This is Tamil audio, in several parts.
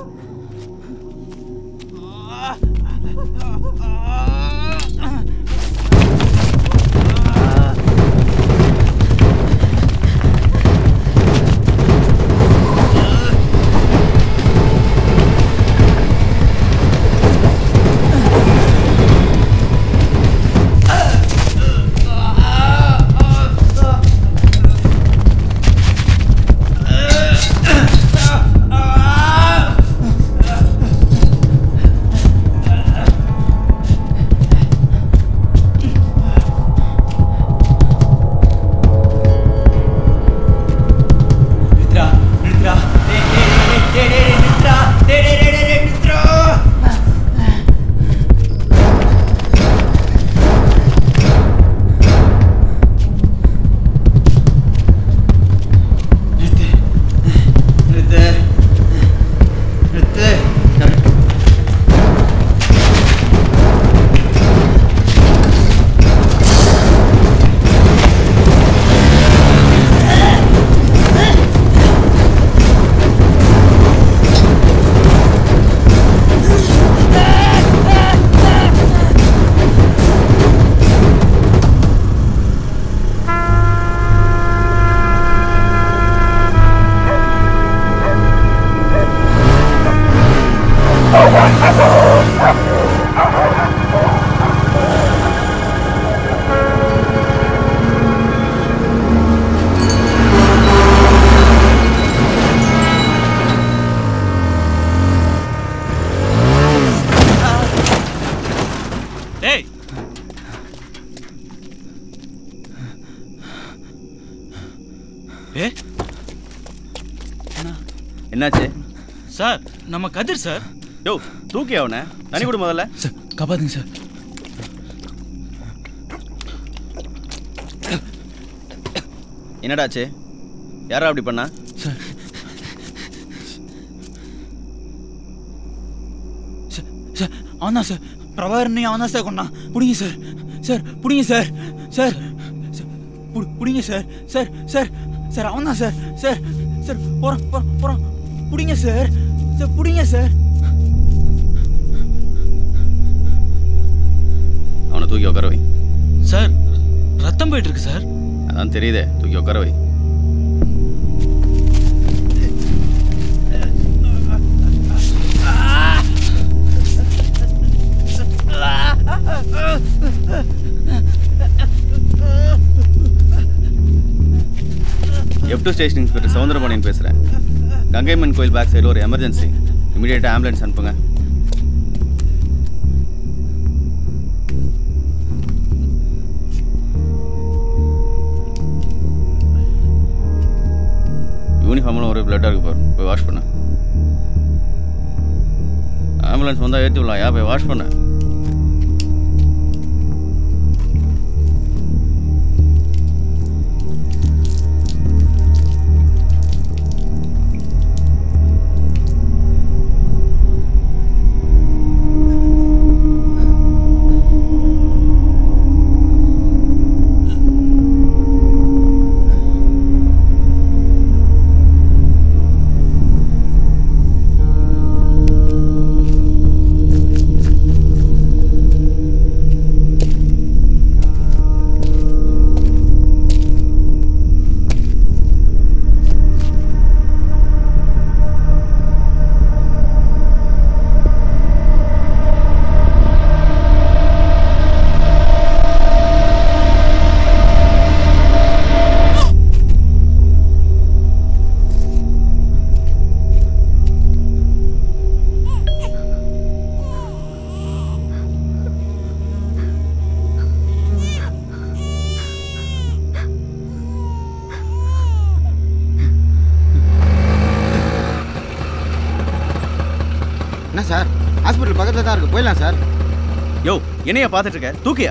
நிறுத்துடா நிறுத்துடா டேய் டேய் டேய் டேய் டேய் நிறுத்துடா டேய் டேய் டேய் டேய் நிறுத்துடா நிறுத்து நிறுத்து நிறுத்து டேய் ஏ என்னாச்சு சார் நம்ம கதிர் சார் யோ தூக்கி அவனை தனி கொடு முதல்ல சார் காப்பாத்துங்க சார் என்னடாச்சு யாரா அப்படி பண்ணா சார் சார் சார் அவன் தான் சார் பிரபாகரனை அவன் தான் சார் கொண்டான் பிடிங்க சார் சார் பிடிங்க சார் சார் சார், புடி- பிடிங்க சார் சார் சார் சார் அவன் தான் சார் சார் சார் போகிறான் போகிறான் போகிறான் பிடிங்க சார் சார் பிடிங்க சார் அவனை தூக்கி உட்கார வை சார் ரத்தம் போயிட்டு இருக்கு சார் அதான் தெரியுதே தூக்கி உட்கார வை F two station inspector Soundarapaniyan பேசுகிறேன் கங்கைமன் கோயில் பேக் சைடில் ஒரு எமர்ஜென்சி இமீடியட்டாக ஆம்புலன்ஸ் அனுப்புங்க யூனிஃபார்ம்லாம் ஒரே பிளட்டாக இருக்கு பாரு போய் வாஷ் பண்ண ஆம்புலன்ஸ் வந்தால் ஏற்றி விடலாம் யா போய் வாஷ் பண்ண என்ன சார் ஹாஸ்பிட்டல் பக்கத்தில் தான் இருக்கு போயிடலாம் சார் யோ என்னையா பார்த்துட்டு இருக்க தூக்கியா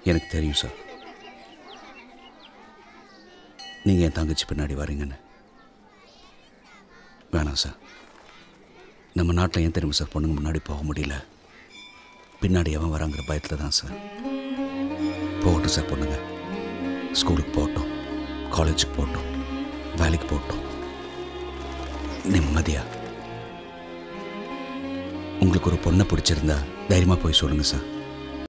எனக்கு தெரியும் சார் நீங்கள் என் தங்கச்சி பின்னாடி வரீங்கன்னு வேணாம் சார் நம்ம நாட்டில் ஏன் தெரியுமா சார் பொண்ணுங்க முன்னாடி போக முடியல பின்னாடி எவன் வராங்கிற பயத்தில் தான் சார் போகட்டும் சார் பொண்ணுங்க ஸ்கூலுக்கு போகட்டும் காலேஜுக்கு போகட்டும் வேலைக்கு போகட்டும் நிம்மதியா உங்களுக்கு ஒரு பொண்ணை பிடிச்சிருந்தா தைரியமாக போய் சொல்லுங்கள் சார்